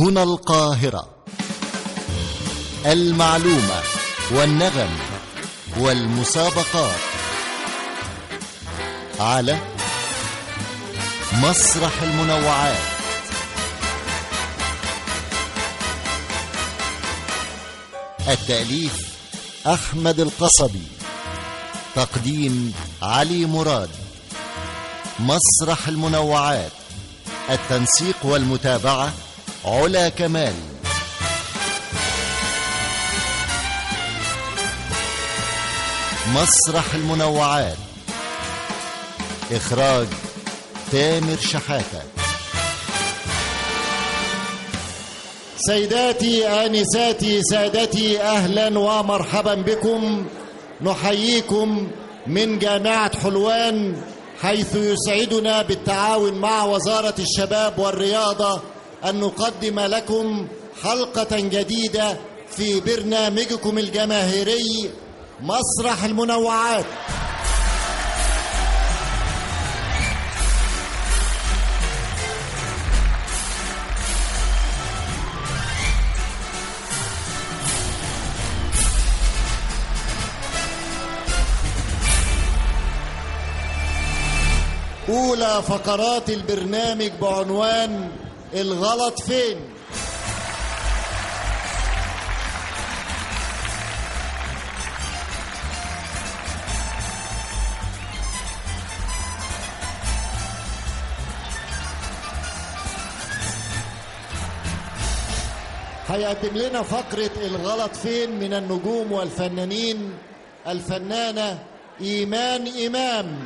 هنا القاهرة المعلومة والنغم والمسابقات على مسرح المنوعات التأليف أحمد القصبي تقديم علي مراد مسرح المنوعات التنسيق والمتابعة علا كمال مسرح المنوعات إخراج تامر شحاتة سيداتي آنساتي سادتي أهلا ومرحبا بكم نحييكم من جامعة حلوان حيث يسعدنا بالتعاون مع وزارة الشباب والرياضة أن نقدم لكم حلقة جديدة في برنامجكم الجماهيري مسرح المنوعات أولى فقرات البرنامج بعنوان الغلط فين هيقدم لنا فقرة الغلط فين من النجوم والفنانين الفنانة إيمان إمام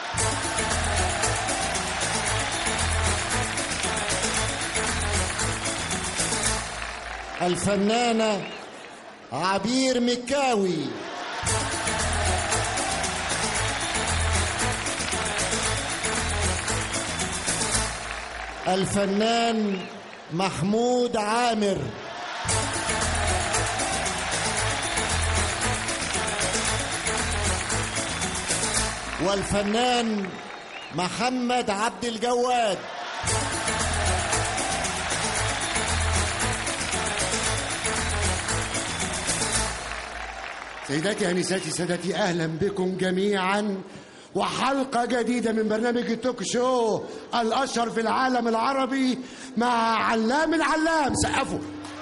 الفنانة عبير مكاوي الفنان محمود عامر والفنان محمد عبد الجواد سيداتي انساتي سادتي اهلا بكم جميعا وحلقة جديدة من برنامج التوك شو الأشهر في العالم العربي مع علام العلام سقفوا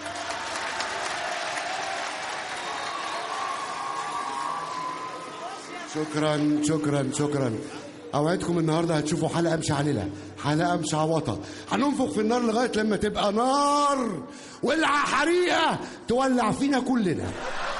شكرا شكرا شكرا اوعدكم النهارده هتشوفوا حلقه مشعلله حلقه مشعوطه هننفخ في النار لغايه لما تبقى نار ولعه حريقه تولع فينا كلنا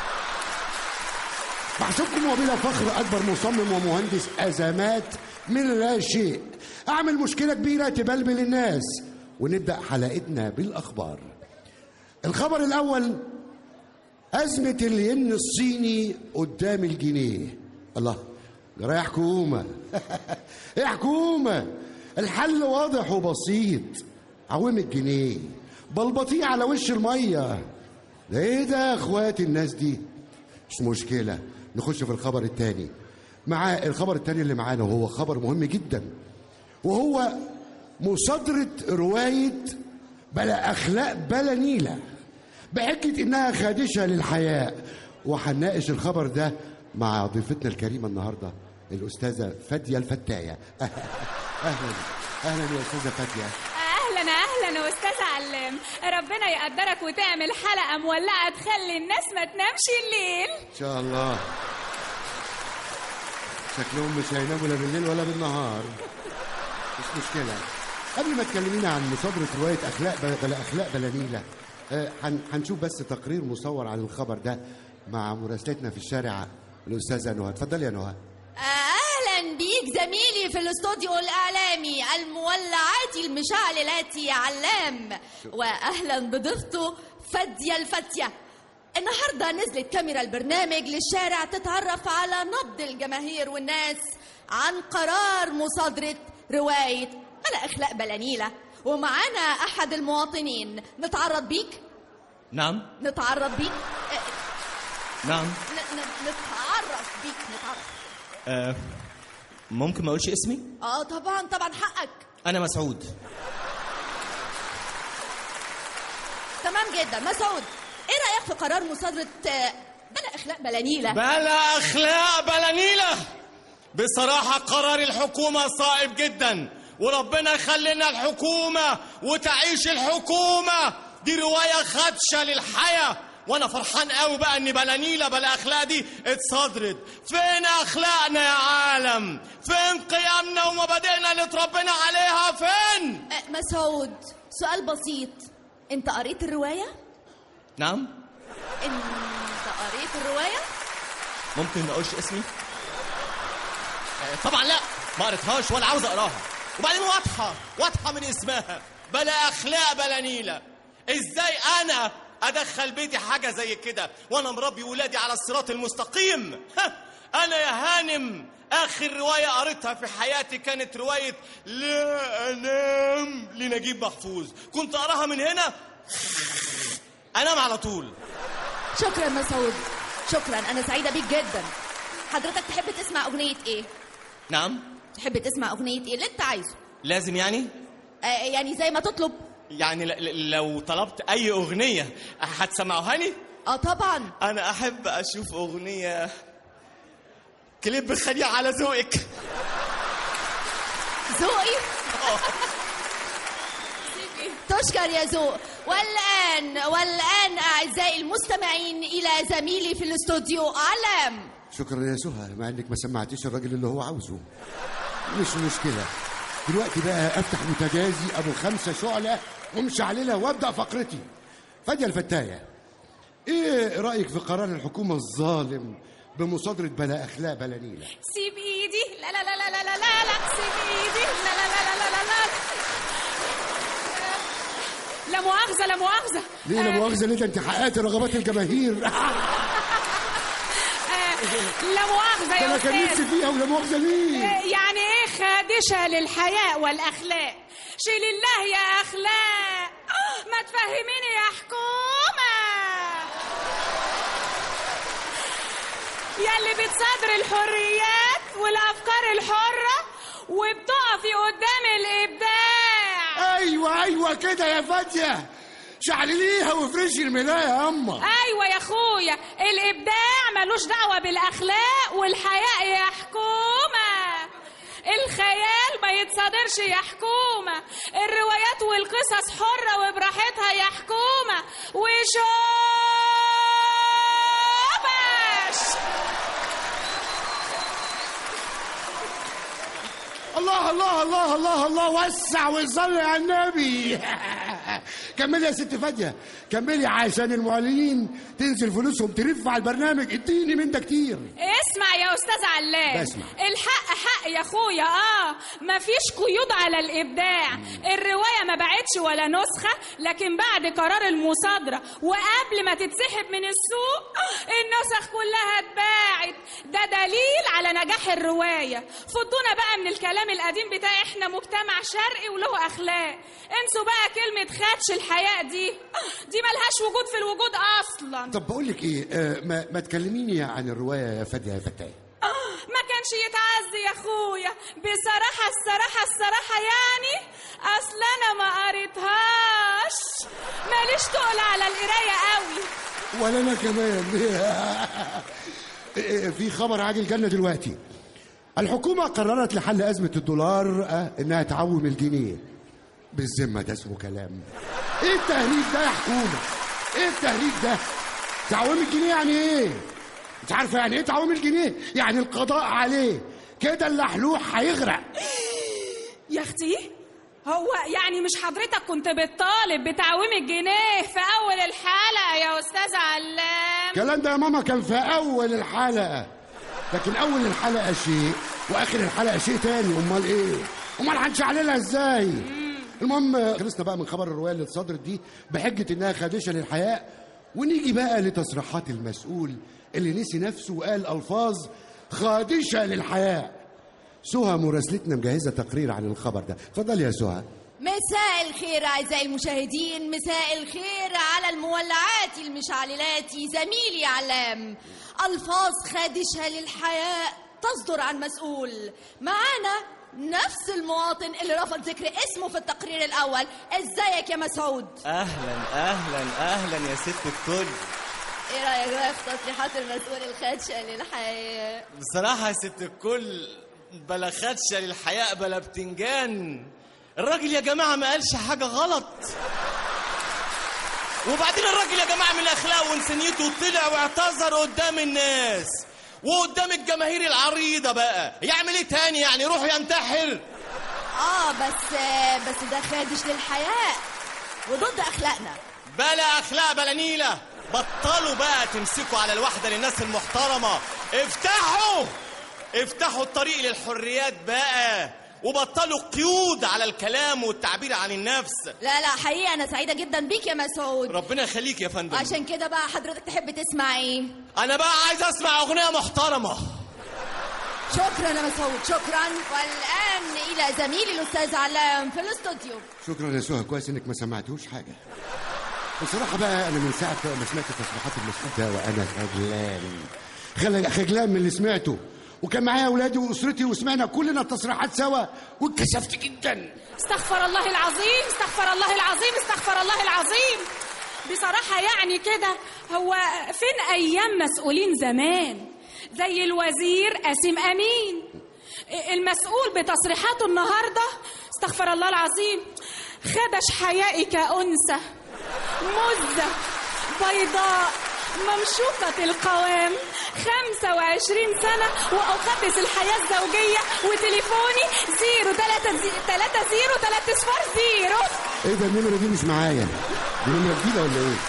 بحسبكم وبلا فخر اكبر مصمم ومهندس ازمات من لا شيء اعمل مشكله كبيره تبلبل الناس ونبدا حلقتنا بالاخبار الخبر الاول ازمه الين الصيني قدام الجنيه الله جرى يا حكومه يا حكومه الحل واضح وبسيط عوام الجنيه بلبطيه على وش الميه ده ايه ده يا اخواتي الناس دي مش مشكله نخش في الخبر الثاني مع الخبر الثاني اللي معانا وهو خبر مهم جدا وهو مصادرة رواية بلا أخلاق بلا نيلة بحجة إنها خادشة للحياة وهنناقش الخبر ده مع ضيفتنا الكريمة النهاردة الأستاذة فادية الفتاية أهلا أهلا يا أستاذة فادية اهلا اهلا استاذ علام ربنا يقدرك وتعمل حلقه مولعه تخلي الناس ما تنامش الليل إن شاء الله شكلهم مش هيناموا لا بالليل ولا بالنهار مش مشكلة قبل ما تكلمينا عن مصادرة رواية أخلاق بلا, بلا أخلاق بلا نيلة آه، هن- هنشوف بس تقرير مصور عن الخبر ده مع مراسلتنا في الشارع الأستاذة نهى اتفضلي يا نهى اهلا بيك زميلي في الاستوديو الاعلامي المولعات المشعللات يا علام واهلا بضيفته فدية الفتية النهارده نزلت كاميرا البرنامج للشارع تتعرف على نبض الجماهير والناس عن قرار مصادرة رواية بلا اخلاق بلا نيلة ومعانا احد المواطنين نتعرض بيك نعم نتعرض بيك آه، نعم ن- ن- نتعرف بيك نتعرف آه ممكن ما اقولش اسمي اه طبعا طبعا حقك انا مسعود تمام جدا مسعود ايه رايك في قرار مصادره آه، بلا اخلاق بلا نيله بلا اخلاق بلا نيله بصراحه قرار الحكومه صائب جدا وربنا يخلينا الحكومه وتعيش الحكومه دي روايه خدشه للحياه وانا فرحان قوي بقى ان بلا نيله بلا اخلاق دي اتصدرت فين اخلاقنا يا عالم فين قيمنا ومبادئنا اللي اتربينا عليها فين آه، مسعود سؤال بسيط انت قريت الروايه نعم انت قريت الروايه ممكن ما اقولش اسمي آه، طبعا لا ما قريتهاش ولا عاوز اقراها وبعدين واضحه واضحه من اسمها بلا اخلاق بلا نيله ازاي انا ادخل بيتي حاجه زي كده وانا مربي ولادي على الصراط المستقيم ها، انا يا هانم اخر روايه قريتها في حياتي كانت روايه لا انام لنجيب محفوظ كنت اقراها من هنا انام على طول شكرا مسعود شكرا انا سعيده بيك جدا حضرتك تحب تسمع اغنيه ايه نعم تحب تسمع اغنيه ايه اللي انت عايزه لازم يعني آه يعني زي ما تطلب يعني ل- ل- لو طلبت اي اغنيه هتسمعوهاني اه طبعا انا احب اشوف اغنيه كليب خليع على ذوقك ذوقي تشكر يا ذوق والان والان اعزائي المستمعين الى زميلي في الاستوديو علم شكرا يا سهى مع انك ما سمعتيش الراجل اللي هو عاوزه مش مشكله دلوقتي بقى افتح بوتاجازي ابو خمسه شعله ومشعلله وابدا فقرتي فاديه الفتايه ايه رايك في قرار الحكومه الظالم بمصادره بلا اخلاق بلا نيله سيب ايدي لا لا لا لا لا لا لا لا سيب ايدي لا لا لا لا لا لا لا لا مؤاخذة لا مؤاخذة ليه لا مؤاخذه ليه ده انت حققت رغبات الجماهير ده لا مؤاخذة يا انا كان نفسي أستاذ فيها ولا مؤاخذه ليه يعني ايه خادشة للحياء والأخلاق شيل الله يا أخلاق ما تفهميني يا حكومة يا اللي بتصدر الحريات والأفكار الحرة وبتقفي قدام الإبداع ايوه ايوه كده يا فاديه شعلليها وافرشي الملايه يا اما ايوه يا اخويا الابداع ملوش دعوه بالاخلاق والحياء يا حكومه الخيال ما يتصادرش يا حكومه الروايات والقصص حره وبراحتها يا حكومه وشوبش الله الله الله الله الله وسع وصلي على النبي كملي يا ست فاديه كملي عشان المعلنين تنزل فلوسهم تلف على البرنامج اديني من ده كتير اسمع يا استاذ علام بسمع. الحق حق يا اخويا اه مفيش قيود على الابداع الروايه ما باعتش ولا نسخه لكن بعد قرار المصادره وقبل ما تتسحب من السوق النسخ كلها اتباعت ده دليل على نجاح الروايه فضونا بقى من الكلام القديم بتاعي احنا مجتمع شرقي وله اخلاق انسوا بقى كلمه خدش الحياء دي دي ملهاش وجود في الوجود اصلا طب بقول لك ايه آه ما, ما تكلميني عن الروايه يا فاديه يا فتايه آه، ما كانش يتعز يا اخويا بصراحة الصراحة الصراحة يعني اصل انا ما قريتهاش ماليش تقل على القراية قوي ولا انا كمان إيه، في خبر عاجل جالنا دلوقتي الحكومة قررت لحل أزمة الدولار آه، إنها تعوم الجنيه بالذمة ده اسمه كلام إيه التهريج ده يا حكومة؟ إيه التهريج ده؟ تعويم الجنيه يعني إيه؟ أنت عارفة يعني إيه تعويم الجنيه؟ يعني القضاء عليه كده اللحلوح هيغرق يا اختي هو يعني مش حضرتك كنت بتطالب بتعويم الجنيه في اول الحلقة يا استاذ علام الكلام ده يا ماما كان في أول الحلقة لكن أول الحلقة شيء وآخر الحلقة شيء تاني أمال إيه؟ أمال هنشعللها إزاي؟ المهم خلصنا بقى من خبر الرواية اللي اتصدرت دي بحجة إنها خادشة للحياء ونيجي بقى لتصريحات المسؤول اللي نسي نفسه وقال ألفاظ خادشة للحياء سهى مراسلتنا مجهزة تقرير عن الخبر ده اتفضل يا سهى مساء الخير أعزائي المشاهدين مساء الخير على المولعات المشعللات زميلي علام ألفاظ خادشة للحياة تصدر عن مسؤول معانا نفس المواطن اللي رفض ذكر اسمه في التقرير الأول ازيك يا مسعود اهلا اهلا اهلا يا ست الكل ايه رأيك بقى في تصريحات المسؤول الخدشة للحياة بصراحة يا ست الكل بلا خدشة للحياء بلا بتنجان الراجل يا جماعة ما قالش حاجة غلط وبعدين الراجل يا جماعة من أخلاقه وإنسانيته طلع واعتذر قدام الناس وقدام الجماهير العريضة بقى يعمل إيه تاني يعني يروح ينتحر اه بس بس ده خادش للحياة وضد أخلاقنا بلا أخلاق بلا نيلة بطلوا بقى تمسكوا على الواحدة للناس المحترمة افتحوا افتحوا الطريق للحريات بقى وبطلوا قيود على الكلام والتعبير عن النفس لا لا حقيقة أنا سعيدة جدا بيك يا مسعود ربنا يخليك يا فندم عشان كده بقى حضرتك تحب تسمع ايه انا بقى عايز اسمع اغنيه محترمه شكرا يا مسعود شكرا والآن إلى زميلي الأستاذ علام في الاستوديو شكرا يا سهى كويس انك ما سمعتوش حاجه بصراحه بقى انا من ساعه ما سمعت تصريحات المسؤول ده وانا خجلان خل- خجلان من اللي سمعته وكان معايا اولادي واسرتي وسمعنا كلنا التصريحات سوا واتكسفت جدا استغفر الله العظيم استغفر الله العظيم استغفر الله العظيم بصراحة يعني كده هو فين أيام مسؤولين زمان زي الوزير قاسم أمين المسؤول بتصريحاته النهاردة استغفر الله العظيم خدش حيائي كأنثى مزة بيضاء ممشوقة القوام 25 سنة وأقدس الحياة الزوجية وتليفوني 0 3 3 0 3 صفار 0 ايه ده النمره دي مش معايا دي نمره جديده ولا ايه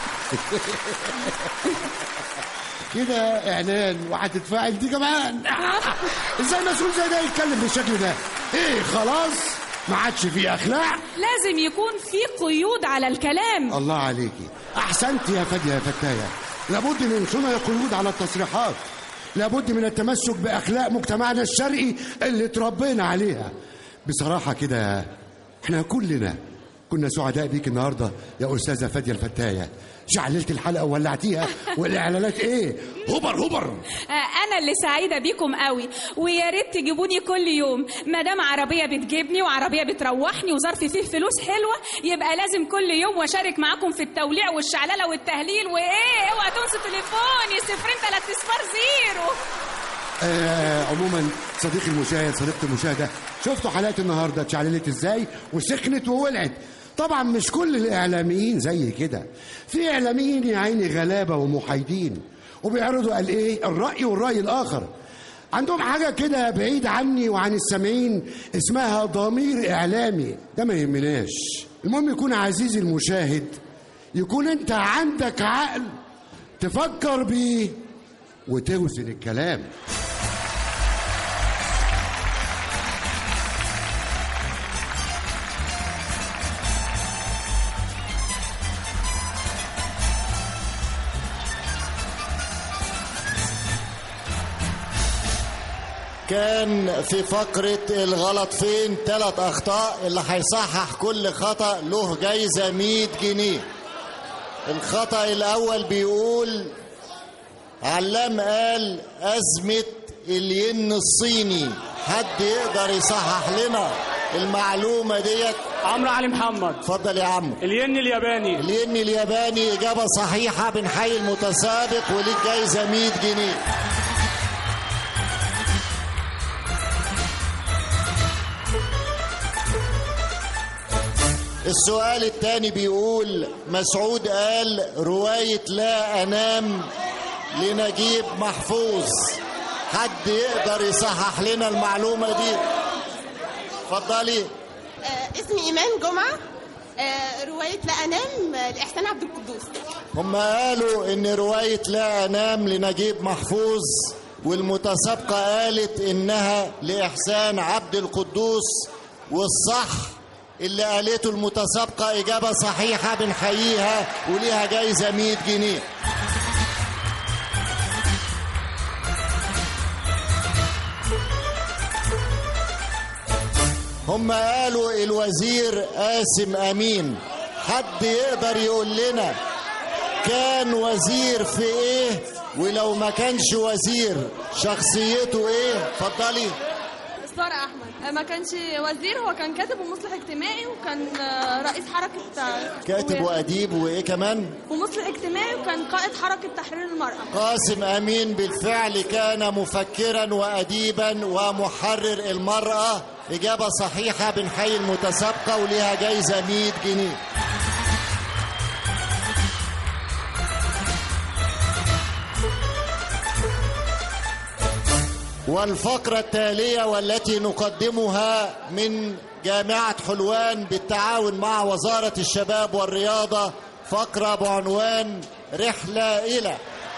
كده اعلان وهتتفاعل دي كمان ازاي مسؤول زي ده يتكلم بالشكل ده ايه خلاص ما عادش فيه اخلاق لازم يكون في قيود على الكلام الله عليكي احسنت يا فاديه يا فتايه لابد من صنع قيود على التصريحات لابد من التمسك باخلاق مجتمعنا الشرقي اللي اتربينا عليها بصراحه كده احنا كلنا كنا سعداء بيك النهارده يا استاذه فاديه الفتايه شعللت الحلقه وولعتيها والاعلانات ايه هبر هبر آه، أنا اللي سعيدة بيكم قوي ويا ريت تجيبوني كل يوم ما دام عربية بتجيبني وعربية بتروحني وظرف فيه فلوس حلوة يبقى لازم كل يوم واشارك معاكم في التوليع والشعللة والتهليل وإيه اوعى تنسوا تليفوني صفرين تلات اصفار زيرو آه عموما صديقي المشاهد صديقتي المشاهده شفتوا حلقات النهارده اتشعللت ازاي وسخنت وولعت طبعا مش كل الاعلاميين زي كده في اعلاميين يا عيني غلابه ومحايدين وبيعرضوا قال ايه الراي والراي الاخر عندهم حاجه كده بعيد عني وعن السامعين اسمها ضمير اعلامي ده ما يهمناش المهم يكون عزيزي المشاهد يكون انت عندك عقل تفكر بيه وتوزن الكلام كان في فقرة الغلط فين ثلاث أخطاء اللي هيصحح كل خطأ له جايزة 100 جنيه الخطأ الأول بيقول علام قال أزمة الين الصيني حد يقدر يصحح لنا المعلومة ديت عمرو علي محمد اتفضل يا عم الين الياباني الين الياباني إجابة صحيحة بنحيي المتسابق وليك جايزة 100 جنيه السؤال الثاني بيقول مسعود قال رواية لا أنام لنجيب محفوظ حد يقدر يصحح لنا المعلومة دي اتفضلي آه، اسمي إيمان جمعة آه، رواية لا أنام آه، لإحسان عبد القدوس هم قالوا ان رواية لا انام لنجيب محفوظ والمتسابقة قالت انها لإحسان عبد القدوس والصح اللي قالته المتسابقة إجابة صحيحة بنحييها وليها جايزة 100 جنيه هم قالوا الوزير قاسم أمين حد يقدر يقول لنا كان وزير في ايه ولو ما كانش وزير شخصيته ايه اتفضلي سارة أحمد ما كانش وزير هو كان كاتب ومصلح اجتماعي وكان آه، رئيس حركة كاتب وأديب وإيه كمان ومصلح اجتماعي وكان قائد حركة تحرير المرأة قاسم أمين بالفعل كان مفكرا وأديبا ومحرر المرأة إجابة صحيحة بنحيي المتسابقة وليها جايزة 100 جنيه والفقرة التالية والتي نقدمها من جامعة حلوان بالتعاون مع وزارة الشباب والرياضة فقرة بعنوان رحلة إلى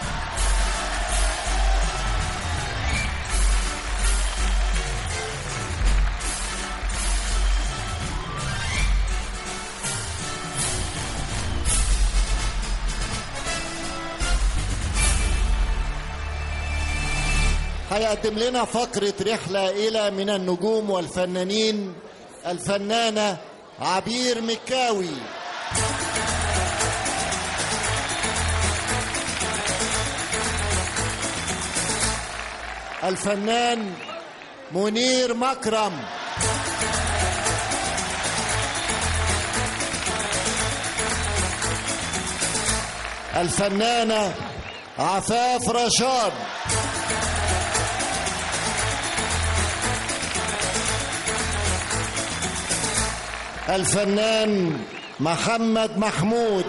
هيقدم لنا فقرة رحلة إلى من النجوم والفنانين الفنانة عبير مكاوي الفنان منير مكرم الفنانة عفاف رشاد الفنان محمد محمود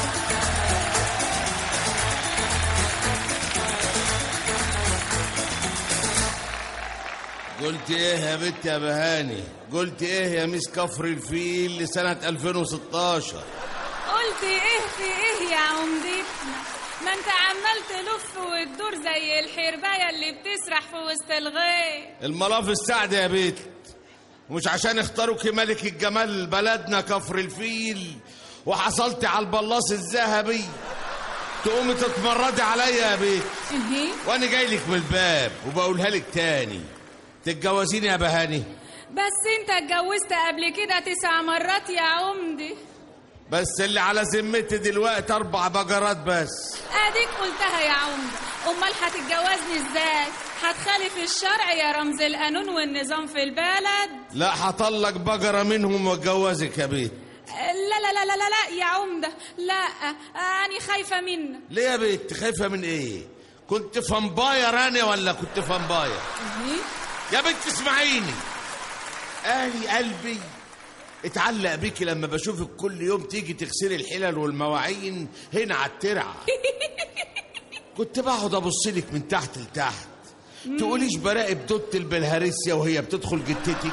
قلت ايه يا بنت يا بهاني قلت ايه يا مس كفر الفيل لسنة 2016 قلت ايه في ايه يا عمدتنا ما انت عمال تلف وتدور زي الحرباية اللي بتسرح في وسط الغيط الملاف السعد يا بيت ومش عشان اختاروا ملك الجمال بلدنا كفر الفيل وحصلت على البلاص الذهبي تقومي تتمردي عليا يا بيت ايه وانا جاي لك من الباب وبقولها لك تاني تتجوزيني يا بهاني بس انت اتجوزت قبل كده تسع مرات يا عمدي بس اللي على ذمتي دلوقتي اربع بجرات بس اديك قلتها يا عمدة امال هتتجوزني ازاي هتخالف الشرع يا رمز القانون والنظام في البلد لا هطلق بجرة منهم واتجوزك يا بيت لا لا لا لا لا, لا يا عمدة لا أنا خايفة منك ليه يا بيت خايفة من ايه كنت فامباير انا ولا كنت فامباير يا بنت اسمعيني اهلي قلبي اتعلق بيكي لما بشوفك كل يوم تيجي تغسلي الحلل والمواعين هنا على الترعه كنت بقعد ابص لك من تحت لتحت تقوليش براقب دوت البلهارسيا وهي بتدخل جتتك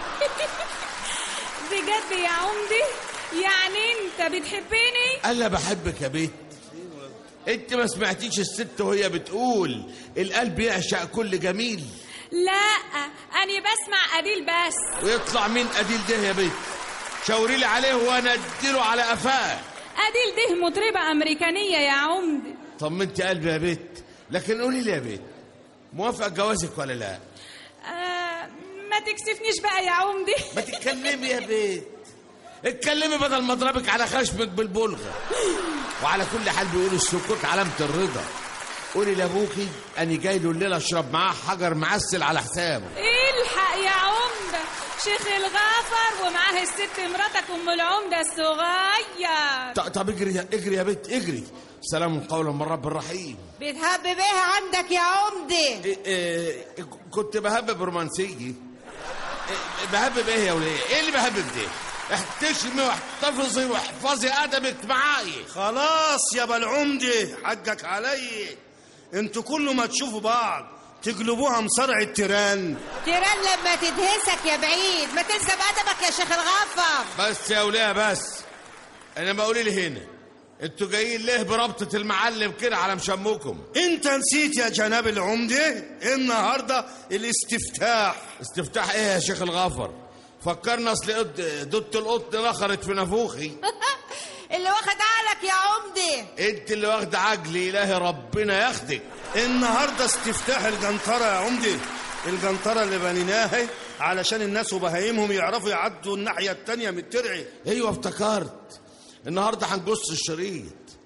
بجد يا عمدي يعني انت بتحبني انا بحبك يا بيت انت ما سمعتيش الست وهي بتقول القلب يعشق كل جميل لا أنا بسمع أديل بس ويطلع مين اديل ده يا بيت شاوري لي عليه وانا اديله على قفاه أديل ده مطربة أمريكانية يا عمدي طمنتي قلبي يا بيت لكن قولي لي يا بيت موافق جوازك ولا لا آه ما تكسفنيش بقى يا عمدي ما تتكلمي يا بيت اتكلمي بدل ما اضربك على خشمك بالبلغه وعلى كل حال بيقولوا السكوت علامه الرضا قولي لابوكي اني جاي له الليله اشرب معاه حجر معسل على حسابه الحق يا عمدة شيخ الغفر ومعاه الست مراتك ام العمدة الصغير ط- طب اجري اجري يا بيت اجري سلام قولا من رب الرحيم بتهبب ايه عندك يا عمدي إيه إيه كنت بهبب رومانسية إيه بهبب ايه يا وليه ايه اللي بهبب ده احتشمي واحتفظي واحفظي ادبك معاي خلاص يا بالعمدة حقك علي انتوا كل ما تشوفوا بعض تقلبوها مصارع التيران تيران لما تدهسك يا بعيد ما تنسى بأدبك يا شيخ الغفر بس يا وليه بس انا ما قولي لي هنا انتوا جايين ليه بربطة المعلم كده على مشمكم انت نسيت يا جناب العمدة النهاردة الاستفتاح استفتاح ايه يا شيخ الغفر فكرنا اصل قد- دوت القطن نخرت في نافوخي اللي واخد عقلك يا عمدي انت اللي واخد عجلي الهي ربنا ياخدك النهاردة استفتاح الجنطرة يا عمدة الجنطرة اللي بنيناها علشان الناس وبهايمهم يعرفوا يعدوا الناحية التانية من الترعة ايوه افتكرت النهارده هنجص الشريط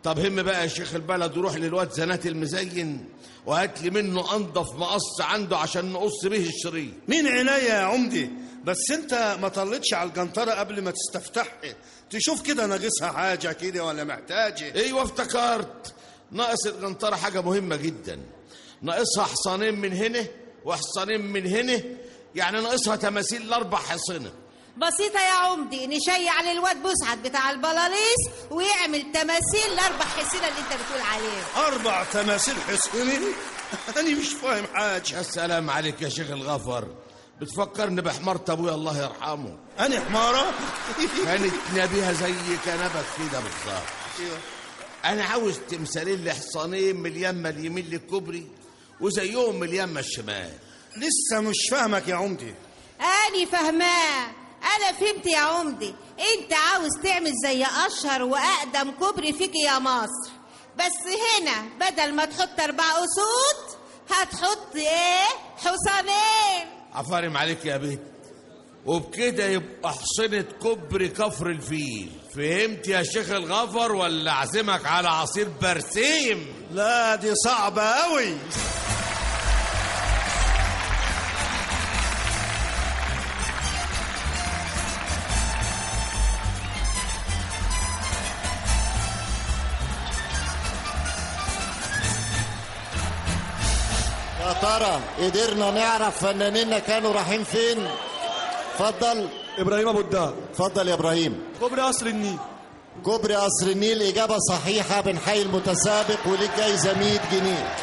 طب هم بقى يا شيخ البلد وروح للواد زنات المزين وهات لي منه انضف مقص عنده عشان نقص به الشريط مين عينيا يا عمدي بس انت ما طلتش على الجنطرة قبل ما تستفتح تشوف كده ناقصها حاجة كده ولا محتاجة ايوه افتكرت ناقص الجنطرة حاجة مهمة جدا ناقصها حصانين من هنا وحصانين من هنا يعني ناقصها تماثيل الاربع حصنة بسيطة يا عمدي نشيع للواد بسعد بتاع البلاليس ويعمل تماثيل الأربع حسينة اللي أنت بتقول عليهم أربع تماثيل حصيني أنا مش فاهم حاجة يا سلام عليك يا شيخ الغفر بتفكرني بحمارة ابويا الله يرحمه أنا حمارة كانت نبيها زي كنبك كده بالظبط انا عاوز تمثالين لحصانين من اليمه اليمين للكوبري وزيهم من اليمه الشمال لسه مش فاهمك يا عمدي أنا فهماه أنا فهمت يا عمدي أنت عاوز تعمل زي أشهر وأقدم كوبري فيك يا مصر بس هنا بدل ما تحط أربع أسود هتحط إيه؟ حصانين عفارم عليك يا بيت وبكده يبقى حصنة كوبري كفر الفيل فهمت يا شيخ الغفر ولا اعزمك على عصير برسيم لا دي صعبة أوي يا ترى قدرنا نعرف فنانينا كانوا رايحين فين اتفضل ابراهيم ابو الدهر اتفضل يا ابراهيم كوبري قصر النيل كوبري قصر النيل اجابه صحيحه بنحيي المتسابق وليك جايزه 100 جنيه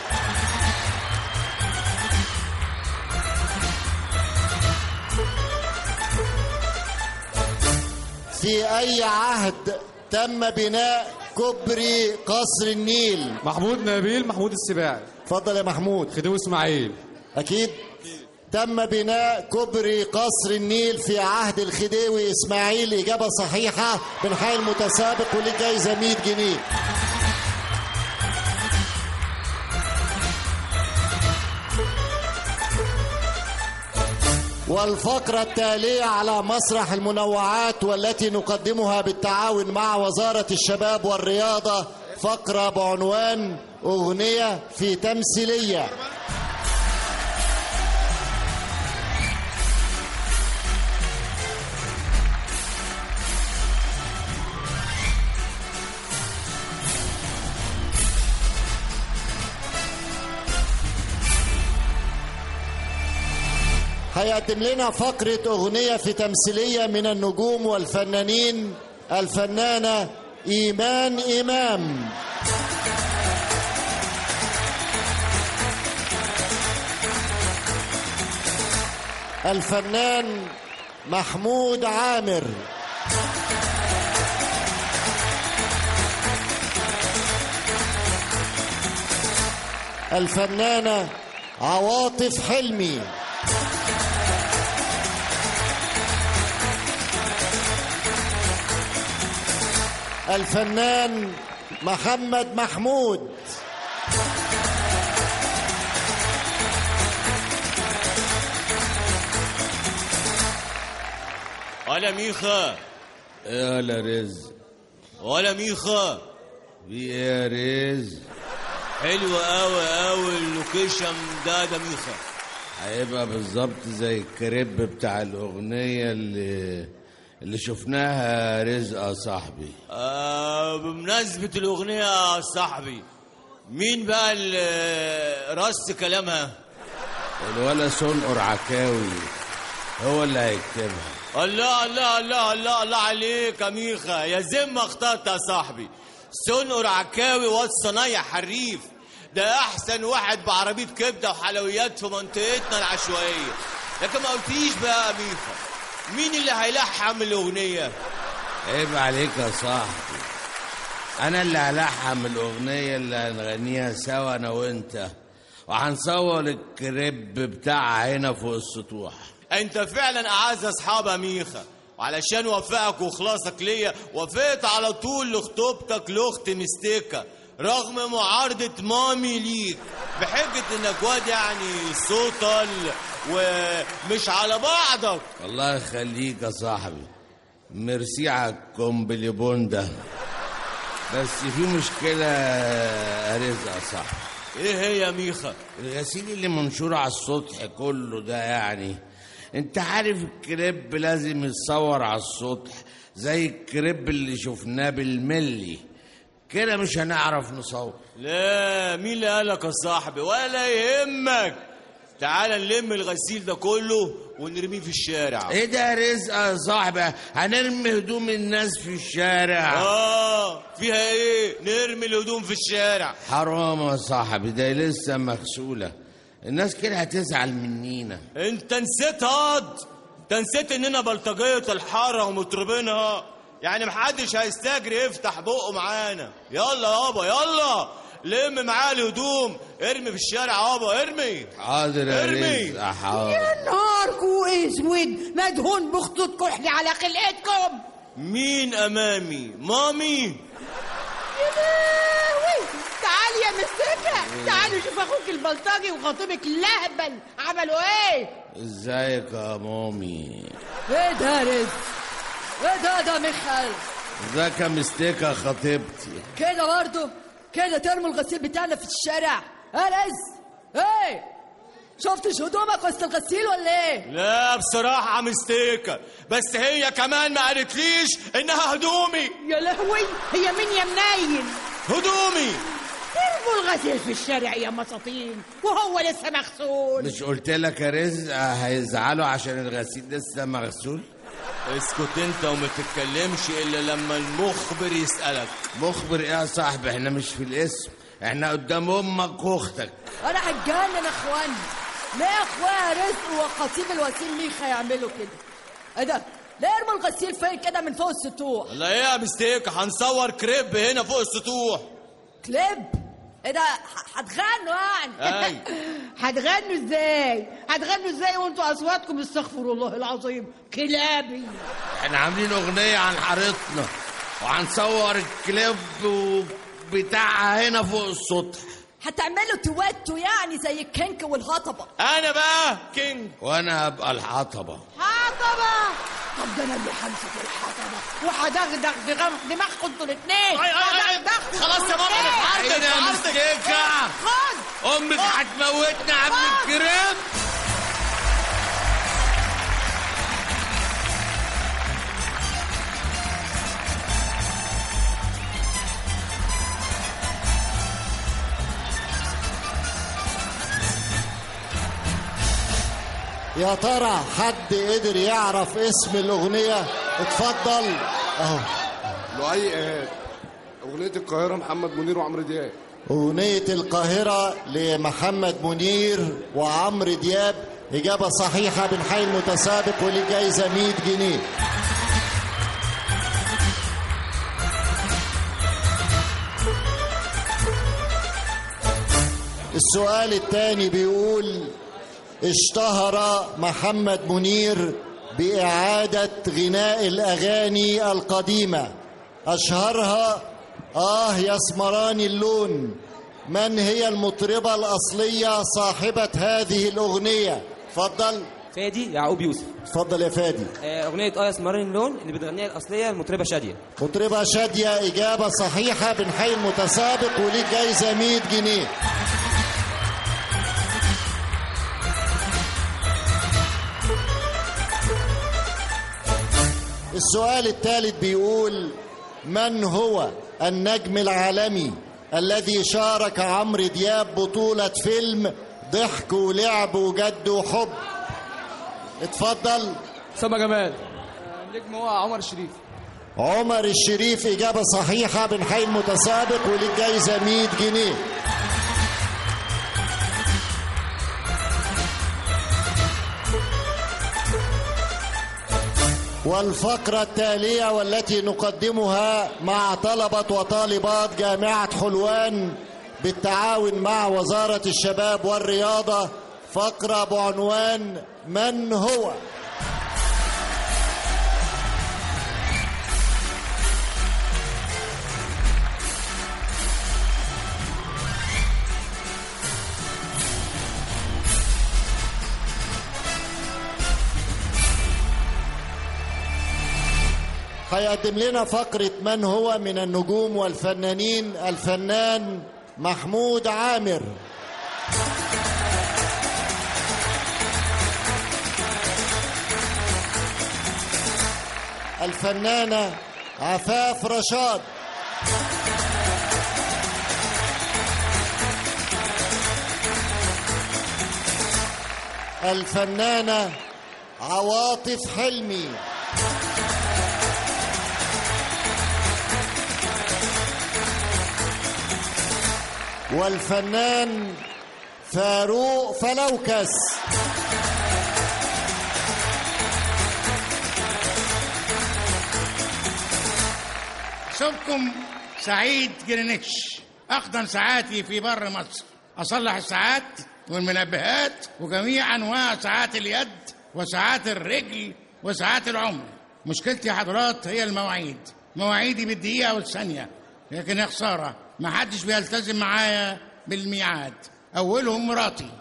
في اي عهد تم بناء كوبري قصر النيل محمود نبيل محمود السباعي اتفضل يا محمود خديوي اسماعيل اكيد تم بناء كوبري قصر النيل في عهد الخديوي اسماعيل اجابه صحيحه بنحيي المتسابق وليك جايزه 100 جنيه والفقرة التالية على مسرح المنوعات والتي نقدمها بالتعاون مع وزارة الشباب والرياضة فقرة بعنوان أغنية في تمثيلية هيقدم لنا فقرة أغنية في تمثيلية من النجوم والفنانين الفنانة إيمان إمام الفنان محمود عامر الفنانة عواطف حلمي الفنان محمد محمود ولا ميخا يا رزق ولا ميخا في ايه يا رزق حلو قوي قوي اللوكيشن ده ده ميخا هيبقى بالظبط زي الكريب بتاع الاغنيه اللي اللي شفناها رزق يا صاحبي آه بمناسبة الأغنية يا صاحبي مين بقى اللي رص كلامها؟ الولا سنقر عكاوي هو اللي هيكتبها الله الله الله الله الله عليك يا ميخا يا زمة اخترت يا صاحبي سنقر عكاوي واد صنايع حريف ده أحسن واحد بعربية كبدة وحلويات في منطقتنا العشوائية لكن ما قلتليش بقى يا ميخا مين اللي هيلحم الأغنية؟ عيب عليك يا صاحبي انا اللي هلحم الاغنيه اللي هنغنيها سوا انا وانت وهنصور الكريب بتاعها هنا فوق السطوح انت فعلا اعز اصحاب يا ميخا وعلشان وفقك وخلاصك ليا وافقت على طول لخطوبتك لاخت مستيكة رغم معارضة مامي ليك بحجة انك واد يعني سطل ومش على بعضك الله يخليك يا صاحبي ميرسي على الكومبليبون ده بس في مشكلة يا رزق يا صاحبي ايه هي يا ميخا الغسيل اللي منشور على السطح كله ده يعني انت عارف الكريب لازم يتصور على السطح زي الكريب اللي شفناه بالملي كده مش هنعرف نصور لا مين اللي قالك يا صاحبي ولا يهمك تعال نلم الغسيل ده كله ونرميه في الشارع ايه ده يا رزق يا صاحبي هنرمي هدوم الناس في الشارع اه فيها ايه نرمي الهدوم في الشارع حرام يا صاحبي ده لسه مغسولة الناس كده هتزعل منينا انت نسيت هاد انت نسيت اننا بلطجية الحارة ومطربينها يعني محدش هيستجري يفتح بقه معانا يلا يابا يلا لم معاه الهدوم ارمي في الشارع يابا ارمي حاضر يا ارمي. رزق حاضر نهاركو اسود مدهون بخطوط كحل على خلقتكم مين امامي مامي يلاوي تعالي يا مستكة تعالي شوف اخوك البلطجي وخطيبك اللهبل عملوا ايه ازيك يا مامي ايه ده رزق ايه ده ده مخل ازيك يا مستيكة خطيبتي كده برضه كده ترموا الغسيل بتاعنا في الشارع ايه رز ايه شفتش هدومك وسط الغسيل ولا ايه لا بصراحة مستيكة بس هي كمان ما قالتليش انها هدومي يا لهوي هي مين يا منايل هدومي ترموا الغسيل في الشارع يا مساطين وهو لسه مغسول مش قلت لك يا رزق هيزعلوا عشان الغسيل لسه مغسول اسكت انت وما تتكلمش الا لما المخبر يسألك مخبر ايه يا صاحبي احنا مش في الاسم احنا قدام امك واختك انا هتجنن يا اخواني ليه يا اخويا رزق وخطيب الوسيل ميخا يعملوا كده ايه ده ليه يرموا الغسيل فين كده من فوق السطوح لا ايه يا مستيكة هنصور كريب هنا فوق السطوح كليب ايه ده ه- هتغنوا يعني أي. هتغنوا ازاي هتغنوا ازاي وانتوا اصواتكم استغفر الله العظيم كلابي احنا عاملين اغنية عن حارتنا وهنصور الكليب بتاعها هنا فوق السطح هتعملوا تواتو يعني زي الكنك والهطبه انا بقى كينج وانا هبقى الحطبة حطبه طب ده انا اللي همسك الحطبه وهدغدغ دغم- دماغكم انتوا الاثنين أي- أي- أي. خلاص يا ماما، أنا في عرضك، عيني يا في عرضك. مستيكة خد امك هتموتنا قبل الكريب يا ترى حد قدر يعرف اسم الأغنية اتفضل اهو لؤي ايهاب اغنيه القاهره محمد منير وعمرو دياب أغنية القاهرة لمحمد منير وعمرو دياب إجابة صحيحة بالحي المتسابق وليه جايزة 100 جنيه السؤال الثاني بيقول اشتهر محمد منير بإعادة غناء الأغاني القديمة أشهرها آه يا اسمراني اللون من هي المطربة الأصلية صاحبة هذه الأغنية اتفضل فادي يعقوب يوسف اتفضل يا فادي آه، أغنية آية اسمراني اللون اللي بتغنيها الأصلية المطربة شادية مطربة شادية إجابة صحيحة بنحيي المتسابق وليك جايزة 100 جنيه السؤال الثالث بيقول من هو النجم العالمي الذي شارك عمرو دياب بطولة فيلم ضحك ولعب وجد وحب اتفضل سما جمال النجم هو عمر الشريف عمر الشريف إجابة صحيحة بنحيي المتسابق وليك جايزة 100 جنيه والفقرة التالية والتي نقدمها مع طلبة وطالبات جامعة حلوان بالتعاون مع وزارة الشباب والرياضة فقرة بعنوان من هو؟ هيقدم لنا فقرة من هو من النجوم والفنانين الفنان محمود عامر الفنانة عفاف رشاد الفنانة عواطف حلمي والفنان فاروق فلوكس صبكم سعيد جرينتش أقدم ساعاتي في بر مصر أصلح الساعات والمنبهات وجميع أنواع ساعات اليد وساعات الرجل وساعات العمر مشكلتي يا حضرات هي المواعيد مواعيدي بالدقيقة والثانية لكن يا خسارة ما حدش بيلتزم معايا بالميعاد أولهم مراتي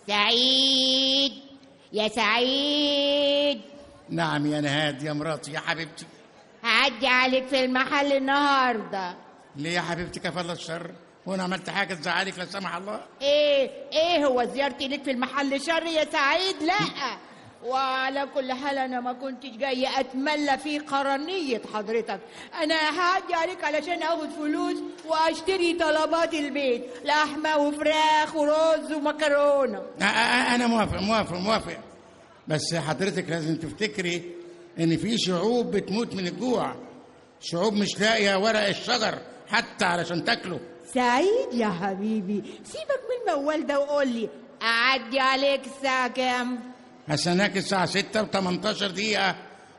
سعيد يا سعيد نعم يا نهاد يا مراتي يا حبيبتي هعدي عليك في المحل النهارده ليه يا حبيبتي كفالة الشر وانا عملت حاجه تزعلك لا سمح الله ايه ايه هو زيارتي ليك في المحل شر يا سعيد لا وعلى كل حال انا ما كنتش جاي اتملى في قرنيه حضرتك انا هعدي عليك علشان اخد فلوس واشتري طلبات البيت لحمه وفراخ ورز ومكرونه أ- أ- انا موافق موافق موافق بس حضرتك لازم تفتكري ان في شعوب بتموت من الجوع شعوب مش لاقيه ورق الشجر حتى علشان تاكله سعيد يا حبيبي سيبك من الموال ده وقول لي اعدي عليك الساعه كام هستناك الساعه 6 و18 دقيقه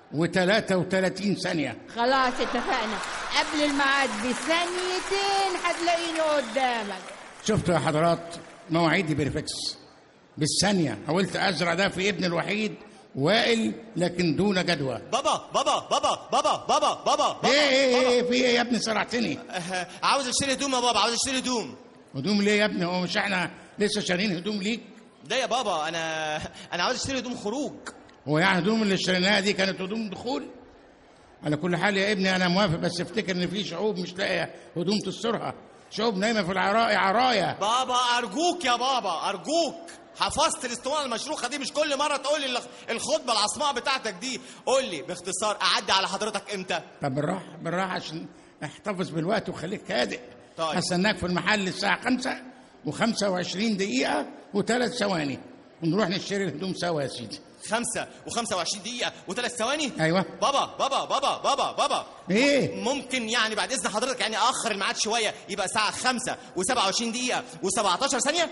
و33 ثانيه خلاص اتفقنا قبل الميعاد بثانيتين هتلاقيني قدامك شفتوا يا حضرات مواعيدي بيرفكس بالثانيه حاولت ازرع ده في ابن الوحيد وائل لكن دون جدوى بابا بابا بابا بابا بابا بابا بابا ايه ايه ايه في ايه يا ابني سرعتني آه، عاوز اشتري هدوم يا بابا عاوز اشتري هدوم هدوم ليه يا ابني هو مش احنا لسه شارين هدوم ليك ده يا بابا انا انا عاوز اشتري هدوم خروج هو يعني هدوم اللي اشتريناها دي كانت هدوم دخول على كل حال يا ابني انا موافق بس افتكر ان في شعوب مش لاقيه هدوم تسترها شعوب نايمه في العراء عرايا بابا ارجوك يا بابا ارجوك حفظت الاسطوانه المشروخه دي مش كل مره تقول لي الخ- الخطبه العصماء بتاعتك دي قول لي باختصار اعدي على حضرتك امتى طب بالراحه بالراحه عشان احتفظ بالوقت وخليك هادئ طيب. هستناك في المحل الساعه 5 و25 دقيقه وثلاث ثواني ونروح نشتري الهدوم سوا يا سيدي خمسة وخمسة وعشرين دقيقة وثلاث ثواني ايوه بابا بابا بابا بابا بابا ايه ممكن يعني بعد اذن حضرتك يعني اخر الميعاد شويه يبقى الساعه 5 و27 دقيقه و17 ثانيه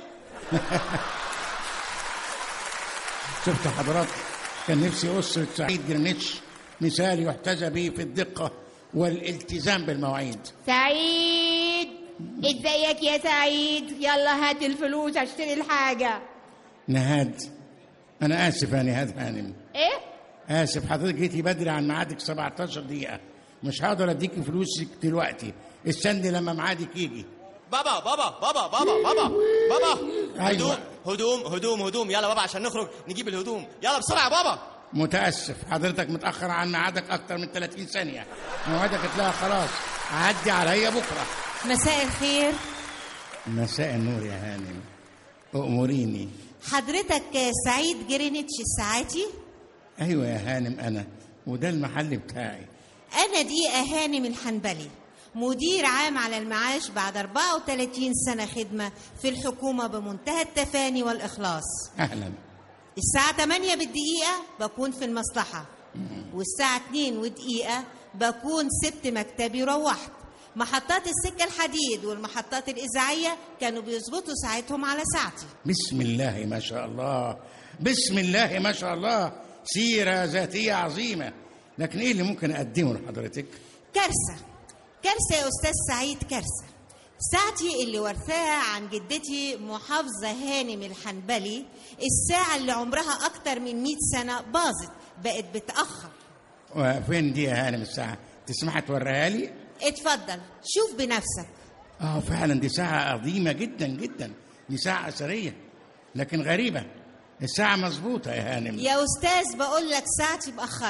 شفت حضرات كان نفسي أسرة سعيد جرينتش مثال يحتذى به في الدقة والالتزام بالمواعيد سعيد ازيك يا سعيد يلا هات الفلوس اشتري الحاجه نهاد أنا آسف يا نهاد هانم ايه آسف حضرتك جيتي بدري عن ميعادك 17 دقيقة مش هقدر أديكي فلوسك دلوقتي استني لما ميعادك يجي بابا بابا بابا بابا بابا بابا أيوة. هدوم هدوم هدوم هدوم يلا بابا عشان نخرج نجيب الهدوم يلا بسرعه يا بابا متأسف حضرتك متأخر عن ميعادك أكتر من 30 ثانية ميعادك اتلغى خلاص عدي عليا بكرة مساء الخير مساء النور يا هانم أؤمريني حضرتك سعيد جرينتش الساعاتي أيوة يا هانم أنا وده المحل بتاعي انا دقيقه هانم الحنبلي مدير عام على المعاش بعد 34 سنه خدمه في الحكومه بمنتهى التفاني والاخلاص أهلا الساعة 8 بالدقيقة بكون في المصلحة والساعة 2 ودقيقة بكون سبت مكتبي وروحت محطات السكة الحديد والمحطات الإذاعية كانوا بيظبطوا ساعتهم على ساعتي بسم الله ما شاء الله بسم الله ما شاء الله سيرة ذاتية عظيمة لكن إيه اللي ممكن أقدمه لحضرتك كارثة كارثة يا أستاذ سعيد كارثة ساعتي اللي ورثاها عن جدتي محافظة هانم الحنبلي الساعة اللي عمرها أكتر من 100 سنة باظت بقت بتأخر وفين دي يا هانم الساعة تسمح توريها لي اتفضل شوف بنفسك اه فعلا دي ساعة عظيمة جدا جدا دي ساعة أثرية لكن غريبة الساعة مظبوطة يا هانم يا أستاذ بقول لك ساعتي مأخرة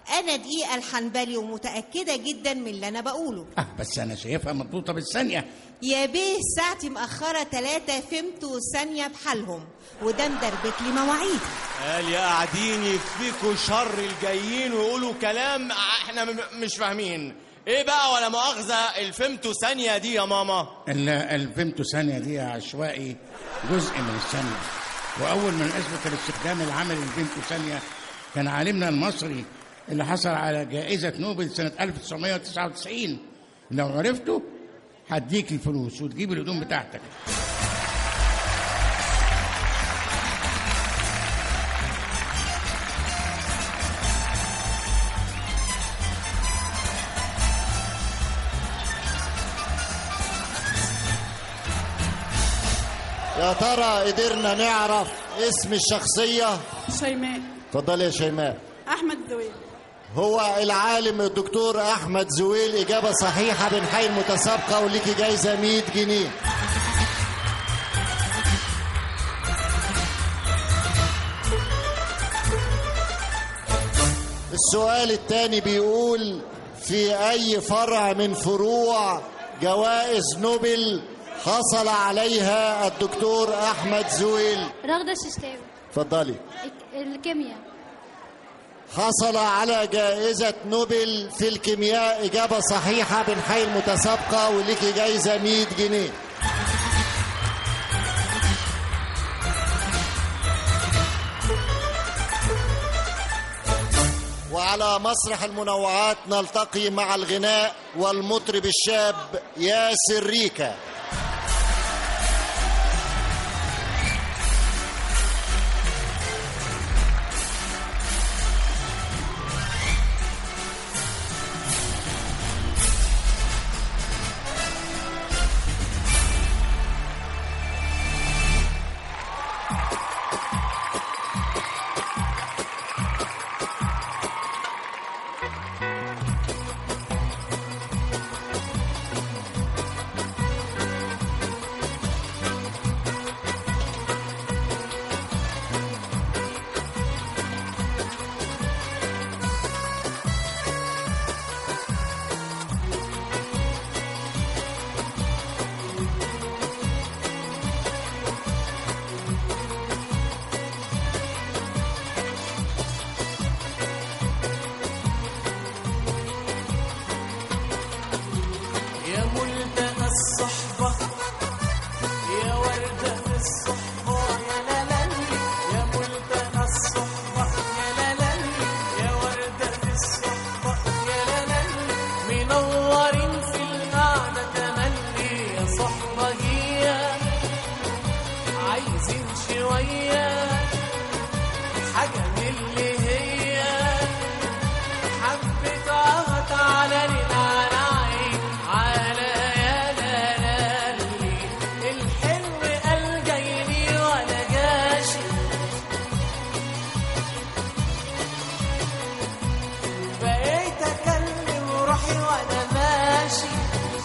انا دقيقه الحنبلي ومتاكده جدا من اللي انا بقوله اه بس انا شايفها مضبوطه بالثانيه يا بيه ساعتي مأخرة تلاتة فهمتوا ثانية بحالهم وده مدربك لي مواعيدي قال يا قاعدين يكفيكوا شر الجايين ويقولوا كلام احنا م- مش فاهمين ايه بقى ولا مؤاخذة الفهمتوا ثانية دي يا ماما ال- الفيمتو ثانيه دي عشوائي جزء من الثانيه واول من اثبت الاستخدام العملي للفيمتو ثانيه كان عالمنا المصري اللي حصل على جائزه نوبل سنه 1999 لو عرفته هديك الفلوس وتجيب الهدوم بتاعتك يا ترى قدرنا نعرف اسم الشخصية شيماء اتفضلي يا شيماء احمد زويل هو العالم الدكتور احمد زويل اجابه صحيحه بنحيي المتسابقه وليكي جايزه 100 جنيه السؤال الثاني بيقول في اي فرع من فروع جوائز نوبل حصل عليها الدكتور احمد زويل رغدة الششتاوي اتفضلي الكيمياء حصل على جائزة نوبل في الكيمياء إجابة صحيحة بنحيي المتسابقة وليكي جايزة 100 جنيه وعلى مسرح المنوعات نلتقي مع الغناء والمطرب الشاب ياسر ريكا يا ملتقى الصحبة يا وردة في الصحبة يا لالي يا ملتقى الصحبة يا لالي يا وردة في الصحبة يا لالي منورين في القعدة تملي يا صحبة هي عايزين شوية حاجة من اللي هي حبيتها تعالى لي تعالى عين على يا لالي الحلو قال جاي لي ولا جاشي بقيت اكلم روحي وانا ماشي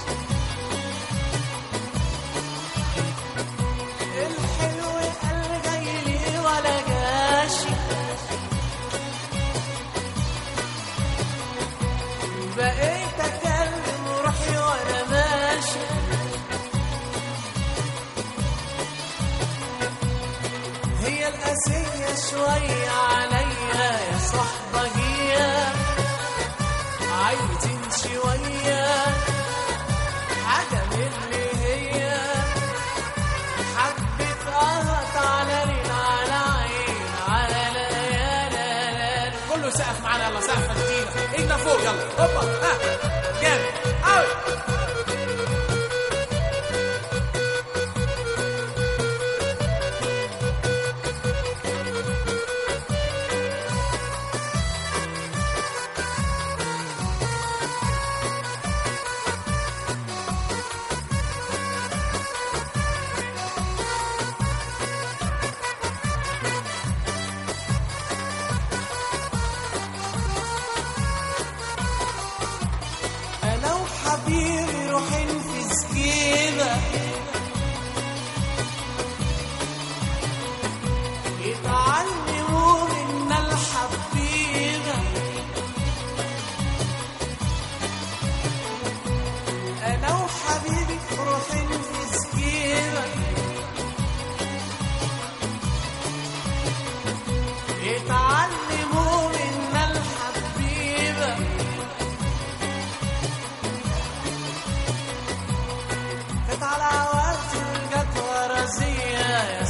الحلو قال جاي لي ولا جاشي بقيت اكلم روحي وانا ماشي هي القاسية شوية عليا يا صحبة هي عايزين شوية حاجة من اللي هي حبة قهط على رين على عين على ليالي كله سقف معانا يلا سقفة جديدة ايدنا فوق يلا هوبا ها جامد قوي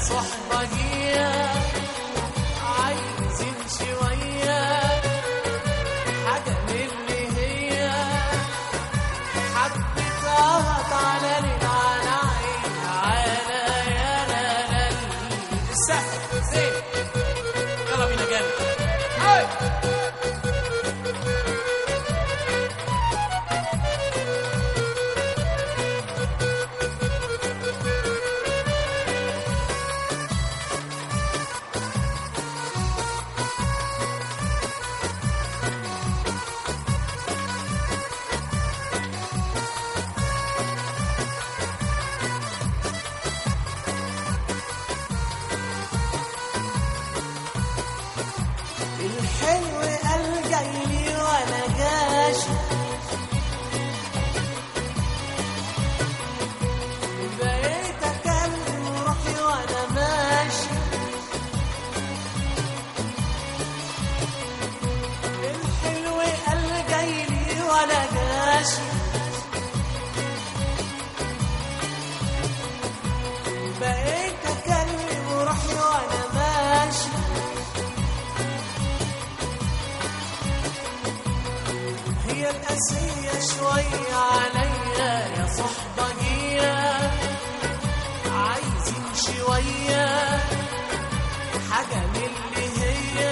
صحبجية عايزين شوية حاجة من اللي هي حبيتها تعالى لي على عيني على يا لا لا السقف زين يلا بينا جامد هاي الحلو قال جاي لي وانا جاشي بقيت اكلم روحي وانا ماشي الحلو قال جاي لي وانا جاشي بقيت اكلم روحي وانا ماشي هي القاسية شوية عليا يا صحبجية عايزين شوية حاجة من اللي هي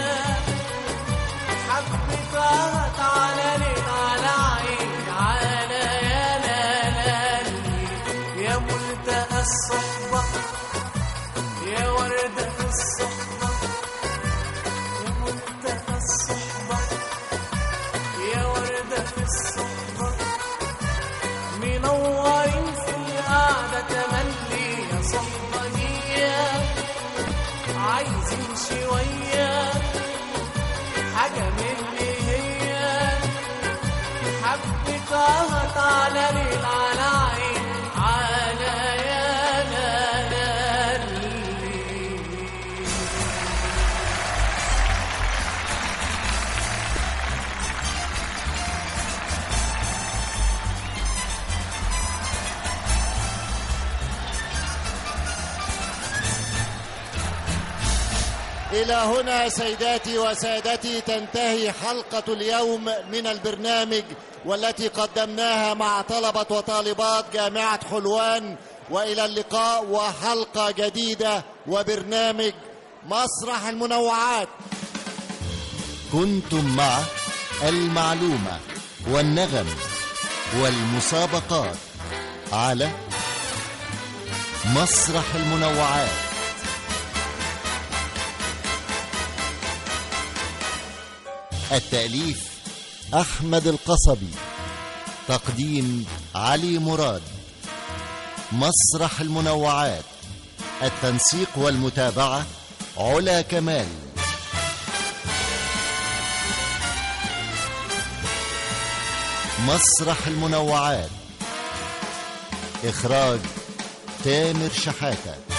حبيتها تعالى لي على عيني على يا لا لا لي. يا ملتقى الصحبة يا وردة في الصحبة يا ملتقى الصحبة يا وردة في الصحبة منورين في القعدة تملي يا صحبجية عايزين شوية حاجة من اللي هي حبيتها تعالى لي على عيني على يا لا لا لي. إلى هنا سيداتي وسادتي تنتهي حلقة اليوم من البرنامج والتي قدمناها مع طلبة وطالبات جامعة حلوان وإلى اللقاء وحلقة جديدة وبرنامج مسرح المنوعات كنتم مع المعلومة والنغم والمسابقات على مسرح المنوعات التأليف أحمد القصبي تقديم علي مراد مسرح المنوعات التنسيق والمتابعة علا كمال مسرح المنوعات إخراج تامر شحاته